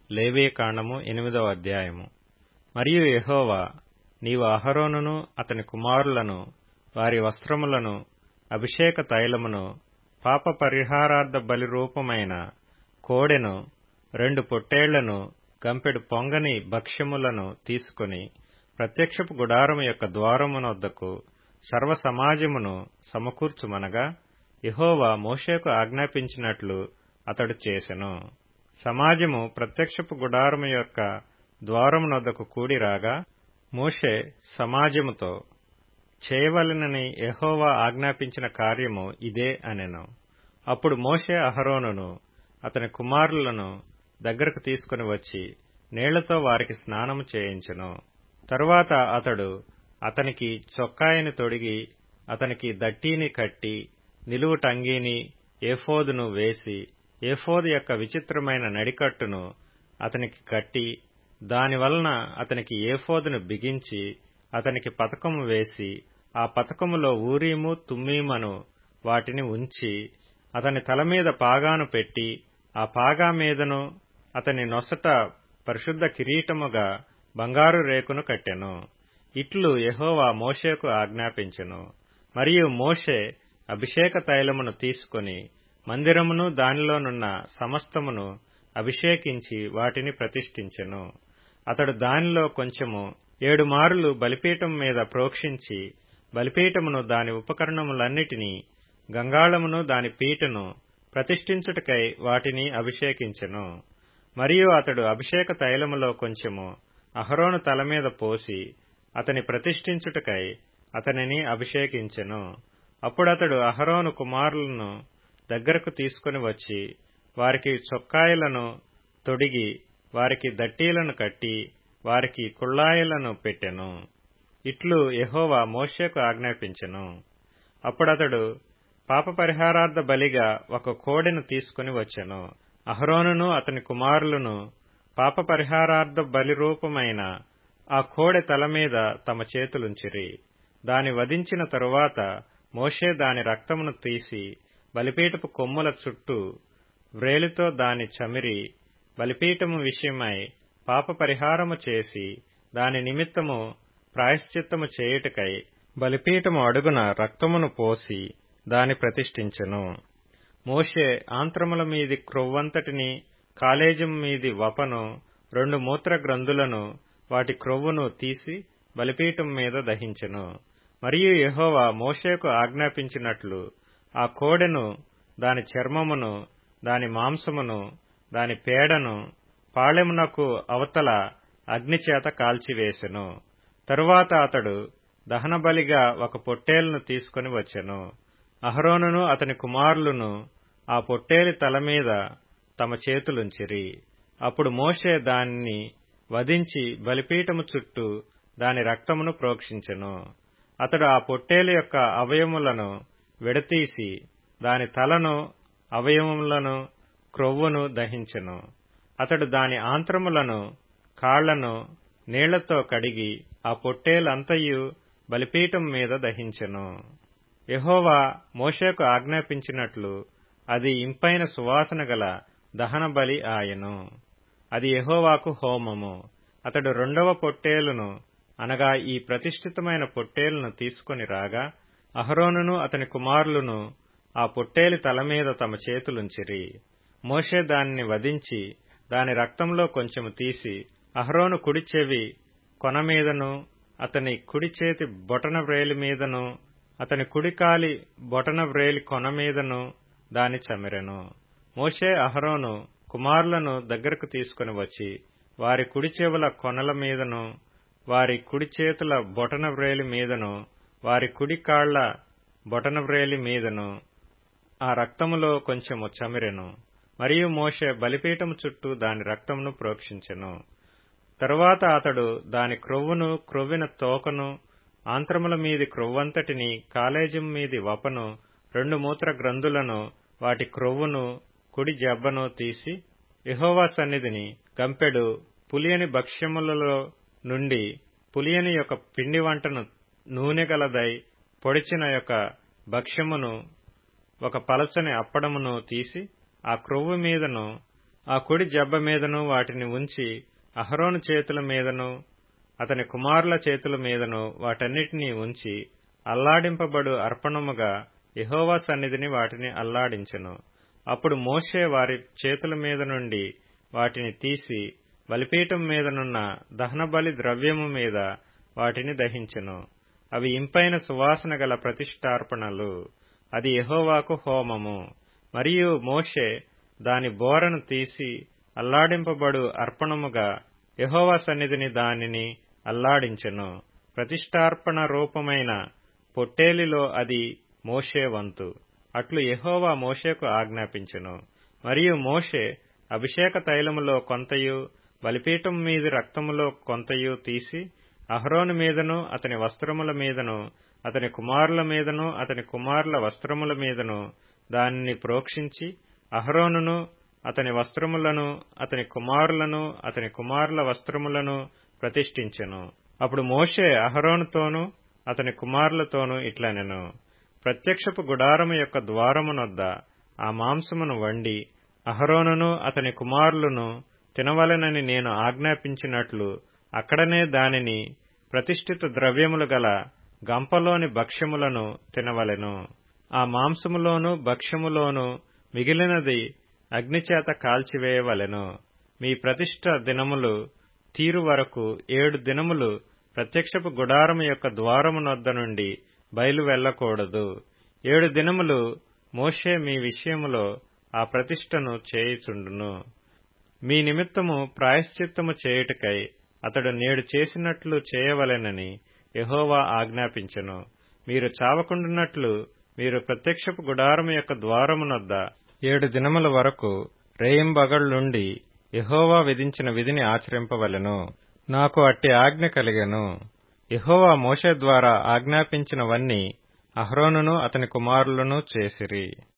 లేవీకాండము ఎనిమిదవ అధ్యాయము మరియు యెహోవా నీవు అహరోనును అతని కుమారులను వారి వస్త్రములను అభిషేక తైలమును పాప పరిహారార్థ బలి రూపమైన కోడెను రెండు పొట్టేళ్లను గంపెడు పొంగని భక్ష్యములను తీసుకుని ప్రత్యక్షపు గుడారము యొక్క ద్వారమునొద్దకు సర్వ సమాజమును సమకూర్చుమనగా యెహోవా మోషేకు ఆజ్ఞాపించినట్లు అతడు చేసెను సమాజము ప్రత్యక్షపు గుడారము యొక్క ద్వారమునొద్దకు కూడి రాగా మోషే సమాజముతో చేయవలెనని యెహోవా ఆజ్ఞాపించిన కార్యము ఇదే అనెను అప్పుడు మోషే అహరోనును అతని కుమారులను దగ్గరకు తీసుకుని వచ్చి నీళ్లతో వారికి స్నానము చేయించెను తరువాత అతడు అతనికి చొక్కాయిని తొడిగి అతనికి దట్టీని కట్టి నిలువు టంగీని ఏఫోదును వేసి ఏఫోదు యొక్క విచిత్రమైన నడికట్టును అతనికి కట్టి దానివలన అతనికి ఏఫోదును బిగించి అతనికి పతకము వేసి ఆ పతకములో ఊరీము తుమ్మీమను వాటిని ఉంచి అతని తల మీద పాగాను పెట్టి ఆ పాగా మీదను అతని నొసట పరిశుద్ధ కిరీటముగా బంగారు రేకును కట్టెను ఇట్లు యెహోవా మోషేకు ఆజ్ఞాపించెను మరియు మోషే అభిషేక తైలమును తీసుకుని మందిరమును దానిలోనున్న సమస్తమును అభిషేకించి వాటిని ప్రతిష్ఠించెను అతడు దానిలో కొంచెము ఏడు మారులు బలిపీఠం మీద ప్రోక్షించి బలిపీఠమును దాని ఉపకరణములన్నిటినీ గంగాళమును దాని పీటను ప్రతిష్ఠించుటకై వాటిని అభిషేకించెను మరియు అతడు అభిషేక తైలములో కొంచెము అహరోను తల మీద పోసి అతని ప్రతిష్ఠించుటకై అతనిని అభిషేకించెను అప్పుడతడు అహరోను కుమారులను దగ్గరకు తీసుకుని వచ్చి వారికి చొక్కాయిలను తొడిగి వారికి దట్టీలను కట్టి వారికి కుళ్ళాయిలను పెట్టెను ఇట్లు యెహోవా మోషేకు ఆజ్ఞాపించెను అప్పుడతడు పాప పరిహారార్థ బలిగా ఒక కోడెను తీసుకుని వచ్చెను అహరోనును అతని కుమారులను పాప పరిహారార్థ బలి రూపమైన ఆ కోడె తల మీద తమ చేతులుంచిరి దాని వధించిన తరువాత మోషే దాని రక్తమును తీసి బలిపీఠపు కొమ్ముల చుట్టూ వ్రేలితో దాని చమిరి బలిపీఠము విషయమై పాప పరిహారము చేసి దాని నిమిత్తము ప్రాయశ్చిత్తము చేయుటకై బలిపీఠము అడుగున రక్తమును పోసి దాని ప్రతిష్ఠించెను మోషే ఆంత్రముల మీది క్రొవ్వంతటిని కాలేజం మీది వపను రెండు మూత్ర గ్రంథులను వాటి క్రొవ్వును తీసి బలిపీఠం మీద దహించెను మరియు యెహోవా మోషేకు ఆజ్ఞాపించినట్లు ఆ కోడెను దాని చర్మమును దాని మాంసమును దాని పేడను పాళెమునకు అవతల అగ్నిచేత కాల్చివేసెను తరువాత అతడు దహనబలిగా ఒక పొట్టేలును తీసుకుని వచ్చెను అహరోనును అతని కుమారులను ఆ పొట్టేలి తల మీద తమ చేతులుంచిరి అప్పుడు మోషే దానిని వధించి బలిపీఠము చుట్టూ దాని రక్తమును ప్రోక్షించెను అతడు ఆ పొట్టేలు యొక్క అవయములను విడతీసి దాని తలను అవయవములను క్రొవ్వును దహించెను అతడు దాని ఆంత్రములను కాళ్లను నీళ్లతో కడిగి ఆ పొట్టేలంతయు బలిపీఠం మీద దహించెను యహోవా మోషేకు ఆజ్ఞాపించినట్లు అది ఇంపైన సువాసన గల దహన బలి ఆయను అది యహోవాకు హోమము అతడు రెండవ పొట్టేలును అనగా ఈ ప్రతిష్ఠితమైన పొట్టేలును తీసుకుని రాగా అహరోనును అతని కుమారులను ఆ పొట్టేలి తల మీద తమ చేతులుంచిరి మోషే దానిని వధించి దాని రక్తంలో కొంచెము తీసి అహరోను కుడి చెవి కొన మీదను అతని కుడి చేతి బొటన వ్రేలి మీదను అతని కుడికాలి బొటన వ్రేలి కొన మీదను దాని చమిరెను మోషే అహరోను కుమారులను దగ్గరకు తీసుకుని వచ్చి వారి కుడి చెవుల కొనల మీదను వారి కుడి చేతుల బొటన వ్రేలి మీదను వారి కుడి కాళ్ల బొటన వ్రేలి మీదను ఆ రక్తములో కొంచెము చమిరెను మరియు మోషే బలిపీఠము చుట్టూ దాని రక్తమును ప్రోక్షించెను తరువాత అతడు దాని క్రొవ్వును క్రొవ్విన తోకను ఆంత్రముల మీది క్రొవ్వంతటిని కాలేజం మీది వపను రెండు మూత్ర గ్రంథులను వాటి క్రొవ్వును కుడి జబ్బను తీసి యహోవా సన్నిధిని గంపెడు పులియని భక్ష్యములలో నుండి పులియని యొక్క పిండి వంటను నూనె గలదై పొడిచిన యొక్క భక్ష్యమును ఒక పలచని అప్పడమును తీసి ఆ క్రొవ్వు మీదను ఆ కుడి జబ్బ మీదను వాటిని ఉంచి అహరోను చేతుల మీదను అతని కుమారుల చేతుల మీదను వాటన్నిటినీ ఉంచి అల్లాడింపబడు అర్పణముగా యహోవా సన్నిధిని వాటిని అల్లాడించెను అప్పుడు మోషే వారి చేతుల మీద నుండి వాటిని తీసి బలిపీఠం మీదనున్న దహనబలి ద్రవ్యము మీద వాటిని దహించెను అవి ఇంపైన సువాసన గల ప్రతిష్టార్పణలు అది యహోవాకు హోమము మరియు మోషే దాని బోరను తీసి అల్లాడింపబడు అర్పణముగా యహోవా సన్నిధిని దానిని అల్లాడించెను ప్రతిష్టార్పణ రూపమైన పొట్టేలిలో అది మోషే వంతు అట్లు యహోవా మోషేకు ఆజ్ఞాపించెను మరియు మోషే అభిషేక తైలములో కొంతయు బలిపీఠం మీది రక్తములో కొంతయు తీసి అహరోను మీదను అతని వస్త్రముల మీదను అతని కుమారుల మీదను అతని కుమారుల వస్త్రముల మీదను దానిని ప్రోక్షించి అహరోనును అతని వస్త్రములను అతని కుమారులను అతని కుమారుల వస్త్రములను ప్రతిష్ఠించెను అప్పుడు మోషే అహరోనుతోనూ అతని కుమారులతోనూ ఇట్లనెను ప్రత్యక్షపు గుడారము యొక్క ద్వారమునొద్ద ఆ మాంసమును వండి అహరోనును అతని కుమారులను తినవలెనని నేను ఆజ్ఞాపించినట్లు అక్కడనే దానిని ప్రతిష్ఠిత ద్రవ్యములు గల గంపలోని భక్ష్యములను తినవలెను ఆ మాంసములోను భక్ష్యములోను మిగిలినది అగ్నిచేత కాల్చివేయవలెను మీ ప్రతిష్ఠ దినములు తీరు వరకు ఏడు దినములు ప్రత్యక్షపు గుడారము యొక్క ద్వారమునొద్ద నుండి బయలు వెళ్లకూడదు ఏడు దినములు మోషే మీ విషయములో ఆ ప్రతిష్టను చేయుచుండును మీ నిమిత్తము ప్రాయశ్చిత్తము చేయుటకై అతడు నేడు చేసినట్లు చేయవలెనని యహోవా ఆజ్ఞాపించెను మీరు చావకుండునట్లు మీరు ప్రత్యక్షపు గుడారము యొక్క ద్వారమునొద్ద ఏడు దినముల వరకు రేయింబగళ్లుండి యహోవా విధించిన విధిని ఆచరింపవలెను నాకు అట్టి ఆజ్ఞ కలిగెను యహోవా మోషే ద్వారా ఆజ్ఞాపించినవన్నీ అహ్రోనును అతని కుమారులను చేసిరి